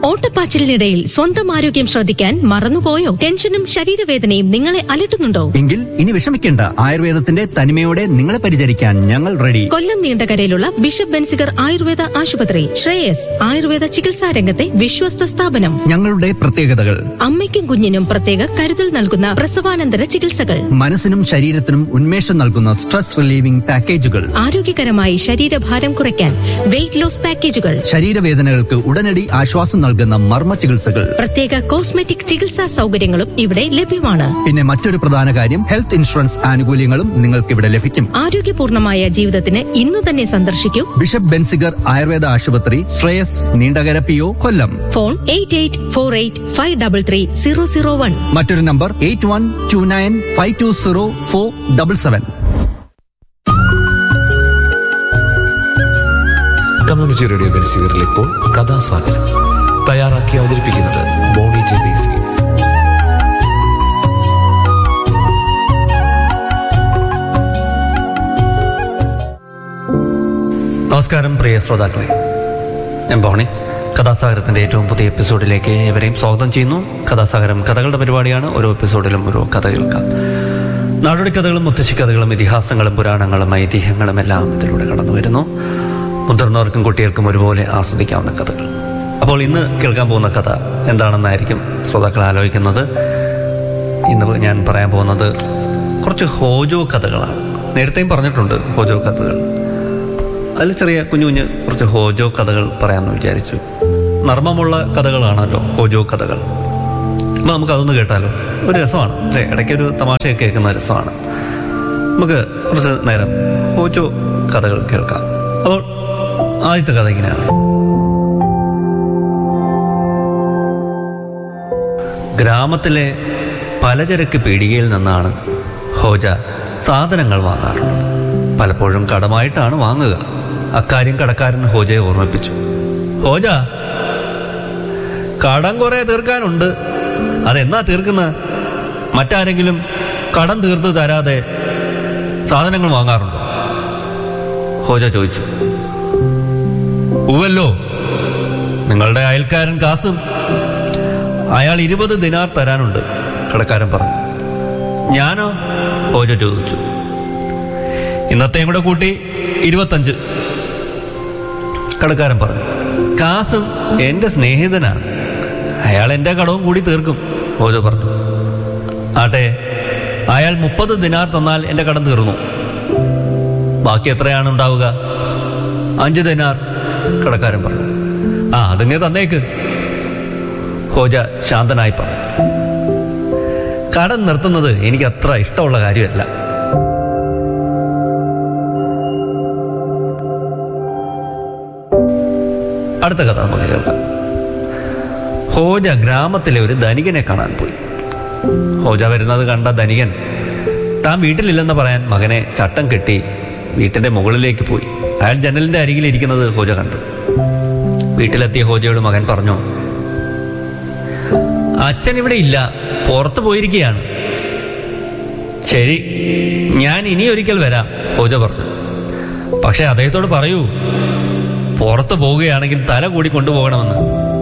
ഓട്ടപ്പാച്ചിലിനിടയിൽ സ്വന്തം ആരോഗ്യം ശ്രദ്ധിക്കാൻ മറന്നുപോയോ ടെൻഷനും ശരീരവേദനയും നിങ്ങളെ അലട്ടുന്നുണ്ടോ എങ്കിൽ ഇനി വിഷമിക്കേണ്ട ആയുർവേദത്തിന്റെ തനിമയോടെ നിങ്ങളെ പരിചരിക്കാൻ ഞങ്ങൾ റെഡി കൊല്ലം നീണ്ടകരയിലുള്ള ബിഷപ്പ് ബെൻസിഗർ ആയുർവേദ ആശുപത്രി ശ്രേയസ് ആയുർവേദ ചികിത്സാ രംഗത്തെ വിശ്വസ്ത സ്ഥാപനം ഞങ്ങളുടെ പ്രത്യേകതകൾ അമ്മയ്ക്കും കുഞ്ഞിനും പ്രത്യേക കരുതൽ നൽകുന്ന പ്രസവാനന്തര ചികിത്സകൾ മനസ്സിനും ശരീരത്തിനും ഉന്മേഷം നൽകുന്ന സ്ട്രെസ് റിലീവിംഗ് പാക്കേജുകൾ ആരോഗ്യകരമായി ശരീരഭാരം കുറയ്ക്കാൻ വെയിറ്റ് ലോസ് പാക്കേജുകൾ ശരീരവേദനകൾക്ക് ഉടനടി ആശ്വാസം നൽകുന്ന മർമ്മ ചികിത്സകൾ പ്രത്യേക കോസ്മെറ്റിക് ചികിത്സാ സൗകര്യങ്ങളും ഇവിടെ ലഭ്യമാണ് പിന്നെ മറ്റൊരു പ്രധാന കാര്യം ഹെൽത്ത് ഇൻഷുറൻസ് ആനുകൂല്യങ്ങളും നിങ്ങൾക്ക് ഇവിടെ ലഭിക്കും ആരോഗ്യപൂർണമായ ജീവിതത്തിന് ഇന്നു തന്നെ സന്ദർശിക്കൂ ബിഷപ്പ് ബെൻസിഗർ ആയുർവേദ ആശുപത്രി Shreyas Neendakara P O Kollam phone eight eight four eight five double three zero zero one മറ്റൊരു number eight one two nine five two zero four double seven community radio ബെൻസിഗറിൽ ഇപ്പോൾ കഥാസാഗരം തയ്യാറാക്കി അവതരിപ്പിക്കുന്നത് ബോണി ജെ ബേസി നമസ്കാരം പ്രിയ ശ്രോതാക്കളെ ഞാൻ ബോണി കഥാസാഗരത്തിന്റെ ഏറ്റവും പുതിയ എപ്പിസോഡിലേക്ക് ഏവരെയും സ്വാഗതം ചെയ്യുന്നു കഥാസാഗരം കഥകളുടെ പരിപാടിയാണ് ഓരോ എപ്പിസോഡിലും ഓരോ കഥ കേൾക്കാം നാടോടി കഥകളും മുത്തശ്ശി കഥകളും ഇതിഹാസങ്ങളും പുരാണങ്ങളും ഐതിഹ്യങ്ങളും എല്ലാം ഇതിലൂടെ കടന്നു വരുന്നു മുതിർന്നവർക്കും കുട്ടികൾക്കും ഒരുപോലെ ആസ്വദിക്കാവുന്ന കഥകൾ അപ്പോൾ ഇന്ന് കേൾക്കാൻ പോകുന്ന കഥ എന്താണെന്നായിരിക്കും ശ്രോതാക്കൾ ആലോചിക്കുന്നത് ഇന്ന് ഞാൻ പറയാൻ പോകുന്നത് കുറച്ച് ഹോജോ കഥകളാണ് നേരത്തെയും പറഞ്ഞിട്ടുണ്ട് ഹോജോ കഥകൾ അതിൽ ചെറിയ കുഞ്ഞു കുഞ്ഞ് കുറച്ച് ഹോജോ കഥകൾ പറയാമെന്ന് വിചാരിച്ചു നർമ്മമുള്ള കഥകളാണല്ലോ ഹോജോ കഥകൾ അപ്പോൾ നമുക്ക് അതൊന്ന് കേട്ടാലോ ഒരു രസമാണ് അല്ലേ ഇടയ്ക്കൊരു തമാശയൊക്കെ കേൾക്കുന്ന രസമാണ് നമുക്ക് കുറച്ച് നേരം ഹോജോ കഥകൾ കേൾക്കാം അപ്പോൾ ആദ്യത്തെ കഥ ഇങ്ങനെയാണ് ഗ്രാമത്തിലെ പലചരക്ക് പീടികയിൽ നിന്നാണ് ഹോജ സാധനങ്ങൾ വാങ്ങാറുള്ളത് പലപ്പോഴും കടമായിട്ടാണ് വാങ്ങുക അക്കാര്യം കടക്കാരൻ ഹോജയെ ഓർമ്മിപ്പിച്ചു ഹോജ കടം കുറെ തീർക്കാനുണ്ട് അതെന്നാ തീർക്കുന്ന മറ്റാരെങ്കിലും കടം തീർത്ത് തരാതെ സാധനങ്ങൾ വാങ്ങാറുണ്ടോ ഹോജ ചോദിച്ചു ഉവല്ലോ നിങ്ങളുടെ അയൽക്കാരൻ കാസും അയാൾ ഇരുപത് ദിനാർ തരാനുണ്ട് കടക്കാരൻ പറഞ്ഞു ഞാനോ ഹോജ ചോദിച്ചു ഇന്നത്തെയും കൂടെ കൂട്ടി ഇരുപത്തഞ്ച് കടക്കാരൻ പറഞ്ഞു കാസും എൻ്റെ സ്നേഹിതനാണ് അയാൾ എൻ്റെ കടവും കൂടി തീർക്കും ഹോജ പറഞ്ഞു ആട്ടെ അയാൾ മുപ്പത് ദിനാർ തന്നാൽ എൻ്റെ കടം തീർന്നു ബാക്കി എത്രയാണ് ഉണ്ടാവുക അഞ്ച് ദിനാർ കടക്കാരൻ പറഞ്ഞു ആ അതിങ്ങനെ തന്നേക്ക് ഹോജ ശാന്തനായി പറഞ്ഞു കടം നിർത്തുന്നത് എനിക്ക് അത്ര ഇഷ്ടമുള്ള കാര്യമല്ല അടുത്ത കഥ നമുക്ക് കേൾക്കാം ഹോജ ഗ്രാമത്തിലെ ഒരു ധനികനെ കാണാൻ പോയി ഹോജ വരുന്നത് കണ്ട ധനികൻ താൻ വീട്ടിലില്ലെന്ന് പറയാൻ മകനെ ചട്ടം കെട്ടി വീട്ടിന്റെ മുകളിലേക്ക് പോയി അയാൾ ജനലിന്റെ അരികിൽ ഇരിക്കുന്നത് ഹോജ കണ്ടു വീട്ടിലെത്തിയ ഹോജയോട് മകൻ പറഞ്ഞു അച്ഛൻ ഇവിടെ ഇല്ല പുറത്തു പോയിരിക്കുകയാണ് ശരി ഞാൻ ഇനി ഒരിക്കൽ വരാം ഹോജ പറഞ്ഞു പക്ഷെ അദ്ദേഹത്തോട് പറയൂ പുറത്തു പോവുകയാണെങ്കിൽ തല കൂടി കൊണ്ടുപോകണമെന്ന്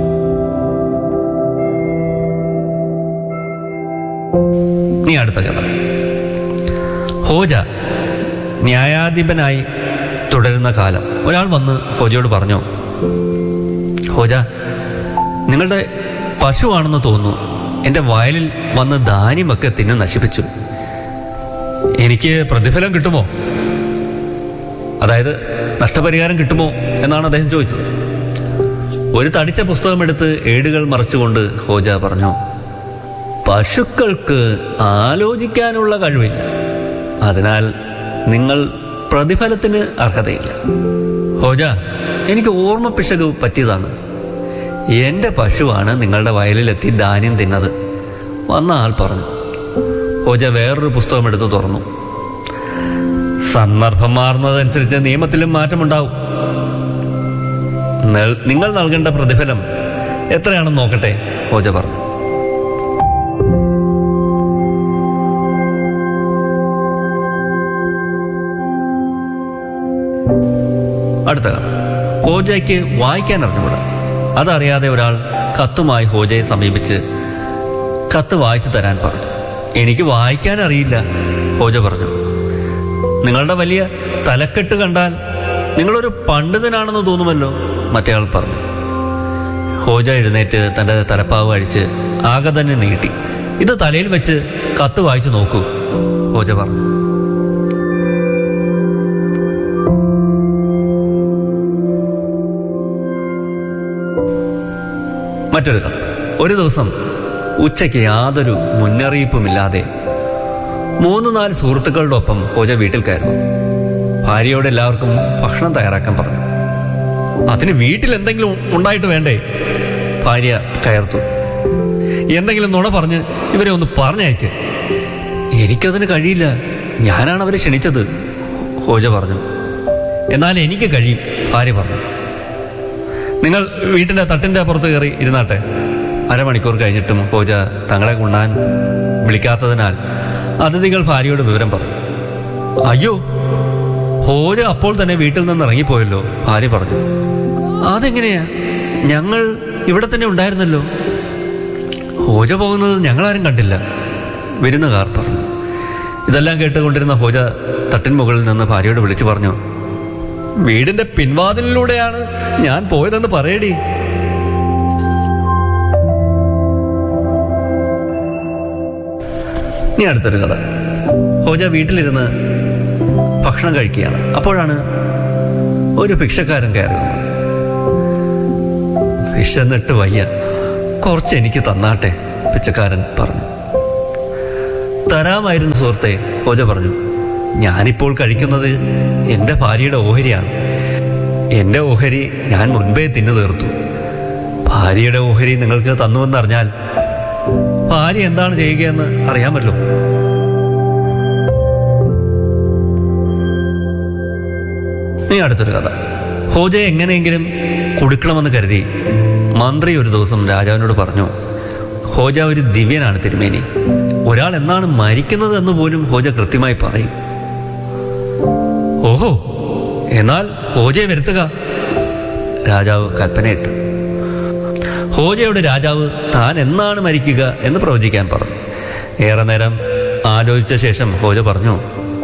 നീ അടുത്ത കഥ ഹോജ ന്യായാധിപനായി തുടരുന്ന കാലം ഒരാൾ വന്ന് ഹോജയോട് പറഞ്ഞു ഹോജ നിങ്ങളുടെ പശുവാണെന്ന് തോന്നുന്നു എൻ്റെ വയലിൽ വന്ന് ധാന്യമൊക്കെ തിന്ന് നശിപ്പിച്ചു എനിക്ക് പ്രതിഫലം കിട്ടുമോ അതായത് നഷ്ടപരിഹാരം കിട്ടുമോ എന്നാണ് അദ്ദേഹം ചോദിച്ചത് ഒരു തടിച്ച പുസ്തകം എടുത്ത് ഏടുകൾ മറച്ചുകൊണ്ട് ഹോജ പറഞ്ഞു പശുക്കൾക്ക് ആലോചിക്കാനുള്ള കഴിവില്ല അതിനാൽ നിങ്ങൾ പ്രതിഫലത്തിന് അർഹതയില്ല ഹോജ എനിക്ക് ഓർമ്മ പിശക് പറ്റിയതാണ് എന്റെ പശുവാണ് നിങ്ങളുടെ വയലിലെത്തി ധാന്യം തിന്നത് വന്ന ആൾ പറഞ്ഞു ഹോജ വേറൊരു പുസ്തകം എടുത്ത് തുറന്നു സന്ദർഭം മാറുന്നതനുസരിച്ച് നിയമത്തിലും മാറ്റമുണ്ടാവും നൽ- നിങ്ങൾ നൽകേണ്ട പ്രതിഫലം എത്രയാണെന്ന് നോക്കട്ടെ ഹോജ പറഞ്ഞു അടുത്ത കഥ ഹോജയ്ക്ക് വായിക്കാൻ അറിഞ്ഞുകൂടാ അതറിയാതെ ഒരാൾ കത്തുമായി ഹോജയെ സമീപിച്ച് കത്ത് വായിച്ചു തരാൻ പറഞ്ഞു എനിക്ക് വായിക്കാൻ അറിയില്ല ഹോജ പറഞ്ഞു നിങ്ങളുടെ വലിയ തലക്കെട്ട് കണ്ടാൽ നിങ്ങളൊരു പണ്ഡിതനാണെന്ന് തോന്നുമല്ലോ മറ്റേയാൾ പറഞ്ഞു ഹോജ എഴുന്നേറ്റ് തന്റെ തലപ്പാവ് അഴിച്ച് ആകെ തന്നെ നീട്ടി ഇത് തലയിൽ വെച്ച് കത്ത് വായിച്ചു നോക്കൂ ഹോജ പറഞ്ഞു മറ്റൊരു കഥ ഒരു ദിവസം ഉച്ചയ്ക്ക് യാതൊരു മുന്നറിയിപ്പുമില്ലാതെ മൂന്ന് നാല് സുഹൃത്തുക്കളുടെ ഒപ്പം ഹോജ വീട്ടിൽ കയറി വന്നു ഭാര്യയോട് എല്ലാവർക്കും ഭക്ഷണം തയ്യാറാക്കാൻ പറഞ്ഞു അതിന് വീട്ടിൽ എന്തെങ്കിലും ഉണ്ടായിട്ട് വേണ്ടേ ഭാര്യ കയർത്തു എന്തെങ്കിലും നുണ പറഞ്ഞ് ഇവരെ ഒന്ന് പറഞ്ഞയക്ക് എനിക്കതിന് കഴിയില്ല ഞാനാണ് അവരെ ക്ഷണിച്ചത് ഹോജ പറഞ്ഞു എന്നാൽ എനിക്ക് കഴിയും ഭാര്യ പറഞ്ഞു നിങ്ങൾ വീട്ടിന്റെ തട്ടിന്റെ പുറത്ത് കയറി ഇരുന്നാട്ടെ അരമണിക്കൂർ കഴിഞ്ഞിട്ടും ഹോജ തങ്ങളെ കൊണ്ടാൻ വിളിക്കാത്തതിനാൽ അതിഥികൾ ഭാര്യയോട് വിവരം പറഞ്ഞു അയ്യോ ഹോജ അപ്പോൾ തന്നെ വീട്ടിൽ നിന്ന് ഇറങ്ങിപ്പോയല്ലോ ഭാര്യ പറഞ്ഞു അതെങ്ങനെയാ ഞങ്ങൾ ഇവിടെ തന്നെ ഉണ്ടായിരുന്നല്ലോ ഹോജ പോകുന്നത് ഞങ്ങളാരും കണ്ടില്ല വിരുന്നുകാർ പറഞ്ഞു ഇതെല്ലാം കേട്ടുകൊണ്ടിരുന്ന ഹോജ തട്ടിൻ മുകളിൽ നിന്ന് ഭാര്യയോട് വിളിച്ചു പറഞ്ഞു വീടിന്റെ പിൻവാതിലിലൂടെയാണ് ഞാൻ പോയതെന്ന് പറയടി ഇനി അടുത്തൊരു കഥ ഹോജ വീട്ടിലിരുന്ന് ഭക്ഷണം കഴിക്കുകയാണ് അപ്പോഴാണ് ഒരു ഭിക്ഷക്കാരൻ കയറി വന്നത് വിശന്നിട്ട് വയ്യ കുറച്ച് എനിക്ക് തന്നാട്ടെ പിച്ചക്കാരൻ പറഞ്ഞു തരാമായിരുന്നു സുഹൃത്തെ ഹോജ പറഞ്ഞു ഞാനിപ്പോൾ കഴിക്കുന്നത് എൻ്റെ ഭാര്യയുടെ ഓഹരിയാണ് എൻ്റെ ഓഹരി ഞാൻ മുൻപേ തിന്നു തീർത്തു ഭാര്യയുടെ ഓഹരി നിങ്ങൾക്ക് തന്നുവെന്നറിഞ്ഞാൽ ഭാര്യ എന്താണ് ചെയ്യുകയെന്ന് അറിയാമല്ലോ ഇനി അടുത്തൊരു കഥ ഹോജയെ എങ്ങനെയെങ്കിലും കൊടുക്കണമെന്ന് കരുതി മന്ത്രി ഒരു ദിവസം രാജാവിനോട് പറഞ്ഞു ഹോജ ഒരു ദിവ്യനാണ് തിരുമേനി ഒരാൾ എന്നാണ് മരിക്കുന്നത് എന്ന് പോലും ഹോജ കൃത്യമായി പറയും ഓഹോ എന്നാൽ ഹോജയെ വരുത്തുക രാജാവ് കൽപ്പനയിട്ടു ഹോജയുടെ രാജാവ് താൻ എന്നാണ് മരിക്കുക എന്ന് പ്രവചിക്കാൻ പറഞ്ഞു ഏറെ നേരം ആലോചിച്ച ശേഷം ഹോജ പറഞ്ഞു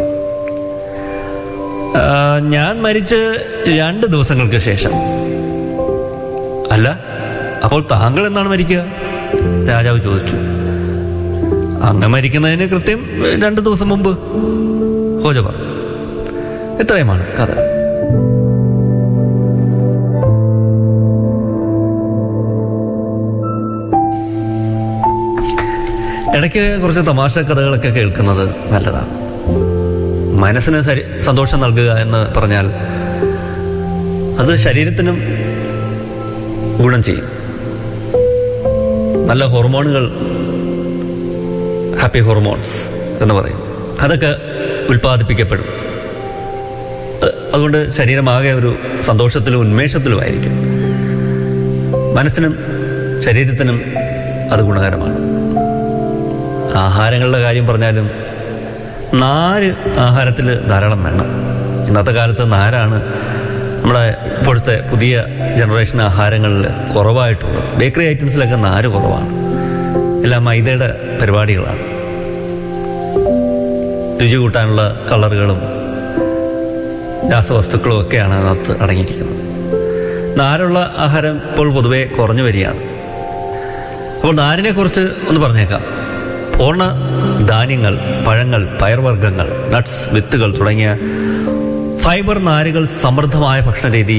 "ആ, ഞാൻ മരിച്ച് രണ്ട് ദിവസങ്ങൾക്ക് ശേഷം അല്ല അപ്പോൾ താങ്കൾ എന്നാണ് മരിക്കുക രാജാവ് ചോദിച്ചു അങ്ങ് മരിക്കുന്നതിന് കൃത്യം രണ്ട് ദിവസം മുമ്പ് ഹോജ പറഞ്ഞു ഇത്രയുമാണ് കഥ ഇടയ്ക്ക് കുറച്ച് തമാശ കഥകളൊക്കെ കേൾക്കുന്നത് നല്ലതാണ് മനസ്സിന് ശരി സന്തോഷം നൽകുക എന്ന് പറഞ്ഞാൽ അത് ശരീരത്തിനും ഗുണം ചെയ്യും നല്ല ഹോർമോണുകൾ ഹാപ്പി ഹോർമോൺസ് എന്ന് പറയും അതൊക്കെ ഉൽപ്പാദിപ്പിക്കപ്പെടും അ- അതുകൊണ്ട് ശരീരമാകെ ഒരു സന്തോഷത്തിലും ഉന്മേഷത്തിലുമായിരിക്കും മനസ്സിനും ശരീരത്തിനും അത് ഗുണകരമാണ് ആഹാരങ്ങളുടെ കാര്യം പറഞ്ഞാലും നാര് ആഹാരത്തിൽ ധാരാളം വേണം ഇന്നത്തെ കാലത്ത് നാരാണ് നമ്മുടെ ഇപ്പോഴത്തെ പുതിയ ജനറേഷൻ ആഹാരങ്ങളിൽ കുറവായിട്ടുള്ളത് ബേക്കറി ഐറ്റംസിലൊക്കെ നാര് കുറവാണ് എല്ലാം മൈദയുടെ പരിപാടികളാണ് രുചി കൂട്ടാനുള്ള കളറുകളും രാസവസ്തുക്കളും ഒക്കെയാണ് അതിനകത്ത് അടങ്ങിയിരിക്കുന്നത് നാരുള്ള ആഹാരം ഇപ്പോൾ പൊതുവെ കുറഞ്ഞു വരികയാണ് അപ്പോൾ നാരിനെ കുറിച്ച് ഒന്ന് പറഞ്ഞേക്കാം പൂർണ്ണ ധാന്യങ്ങൾ പഴങ്ങൾ പയർവർഗ്ഗങ്ങൾ നട്ട്സ് വിത്തുകൾ തുടങ്ങിയ ഫൈബർ നാരുകൾ സമൃദ്ധമായ ഭക്ഷണരീതി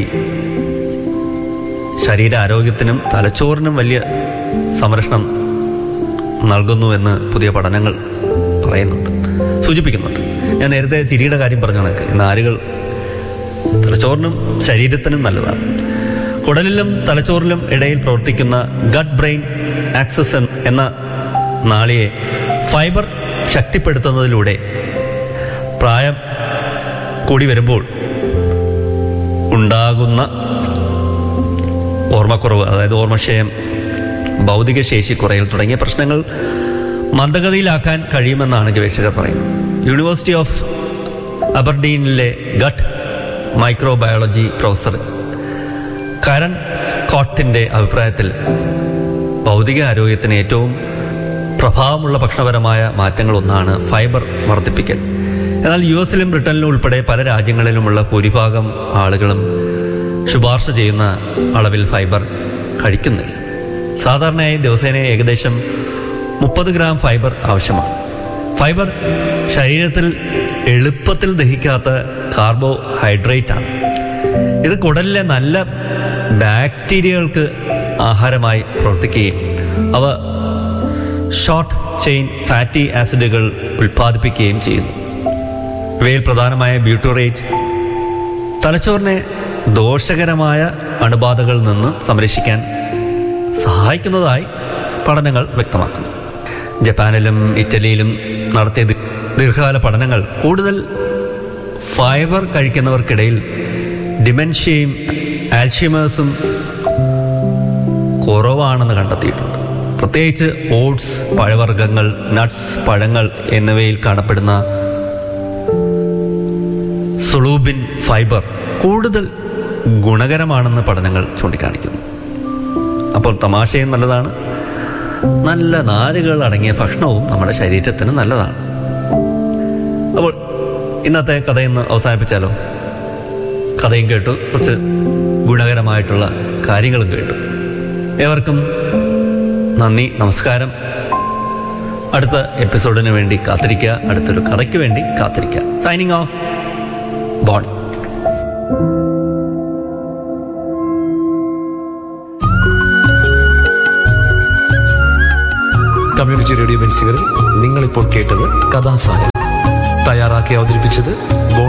ശരീര ആരോഗ്യത്തിനും തലച്ചോറിനും വലിയ സംരക്ഷണം നൽകുന്നു എന്ന് പുതിയ പഠനങ്ങൾ പറയുന്നുണ്ട് സൂചിപ്പിക്കുന്നുണ്ട് ഞാൻ നേരത്തെ ചിരിയുടെ കാര്യം പറഞ്ഞ കണക്ക് ഈ നാരുകൾ തലച്ചോറിനും ശരീരത്തിനും നല്ലതാണ് കുടലിലും തലച്ചോറിലും ഇടയിൽ പ്രവർത്തിക്കുന്ന ഗട്ട് ബ്രെയിൻ ആക്സസ് എന്ന നാളിയെ ഫൈബർ ശക്തിപ്പെടുത്തുന്നതിലൂടെ പ്രായം കൂടി വരുമ്പോൾ ഉണ്ടാകുന്ന ഓർമ്മക്കുറവ് അതായത് ഓർമ്മക്ഷയം ഭൗതിക ശേഷി കുറയൽ തുടങ്ങിയ പ്രശ്നങ്ങൾ മന്ദഗതിയിലാക്കാൻ കഴിയുമെന്നാണ് ഗവേഷകർ പറയുന്നത് യൂണിവേഴ്സിറ്റി ഓഫ് അബർഡീനിലെ ഗട്ട് മൈക്രോബയോളജി പ്രൊഫസർ കരൺ സ്കോട്ടിന്റെ അഭിപ്രായത്തിൽ ഭൗതിക ആരോഗ്യത്തിന് ഏറ്റവും പ്രഭാവമുള്ള ഭക്ഷണപരമായ മാറ്റങ്ങളൊന്നാണ് ഫൈബർ വർദ്ധിപ്പിക്കൽ എന്നാൽ യു എസിലും ബ്രിട്ടനിലും ഉൾപ്പെടെ പല രാജ്യങ്ങളിലുമുള്ള ഭൂരിഭാഗം ആളുകളും ശുപാർശ ചെയ്യുന്ന അളവിൽ ഫൈബർ കഴിക്കുന്നില്ല സാധാരണയായി ദിവസേന ഏകദേശം മുപ്പത് ഗ്രാം ഫൈബർ ആവശ്യമാണ് ഫൈബർ ശരീരത്തിൽ എളുപ്പത്തിൽ ദഹിക്കാത്ത കാർബോഹൈഡ്രേറ്റ് ആണ് ഇത് കുടലിലെ നല്ല ബാക്ടീരിയകൾക്ക് ആഹാരമായി പ്രവർത്തിക്കുകയും അവ ഷോർട്ട് ചെയിൻ ഫാറ്റി ആസിഡുകൾ ഉൽപ്പാദിപ്പിക്കുകയും ചെയ്യുന്നു ഇവയിൽ പ്രധാനമായ ബ്യൂട്ടോറേറ്റ് തലച്ചോറിനെ ദോഷകരമായ അണുബാധകളിൽ നിന്ന് സംരക്ഷിക്കാൻ സഹായിക്കുന്നതായി പഠനങ്ങൾ വ്യക്തമാക്കുന്നു ജപ്പാനിലും ഇറ്റലിയിലും നടത്തിയ ദീ- ദീർഘകാല പഠനങ്ങൾ കൂടുതൽ ഫൈബർ കഴിക്കുന്നവർക്കിടയിൽ ഡിമെൻഷ്യയും ആൽഷിമേഴ്സും കുറവാണെന്ന് കണ്ടെത്തിയിട്ടുണ്ട് പ്രത്യേകിച്ച് ഓട്സ് പഴവർഗ്ഗങ്ങൾ നട്ട്സ് പഴങ്ങൾ എന്നിവയിൽ കാണപ്പെടുന്ന സുളൂബിൻ ഫൈബർ കൂടുതൽ ഗുണകരമാണെന്ന് പഠനങ്ങൾ ചൂണ്ടിക്കാണിക്കുന്നു അപ്പോൾ തമാശയും നല്ലതാണ് നല്ല നാരുകൾ അടങ്ങിയ ഭക്ഷണവും നമ്മുടെ ശരീരത്തിന് നല്ലതാണ് അപ്പോൾ ഇന്നത്തെ കഥയിന്ന് അവസാനിപ്പിച്ചാലോ കഥയും കേട്ടു കുറച്ച് ഗുണകരമായിട്ടുള്ള കാര്യങ്ങളും കേട്ടു ഏവർക്കും നന്ദി നമസ്കാരം അടുത്ത എപ്പിസോഡിന് വേണ്ടി കാത്തിരിക്കുക അടുത്തൊരു കഥയ്ക്ക് വേണ്ടി കാത്തിരിക്കുക സൈനിങ് ഓഫ് ബോൺ കമ്മ്യൂണിറ്റി റേഡിയോ ബെൻസികളിൽ നിങ്ങളിപ്പോൾ കേട്ടത് കഥാസായം തയ്യാറാക്കി അവതരിപ്പിച്ചത് ബോൺ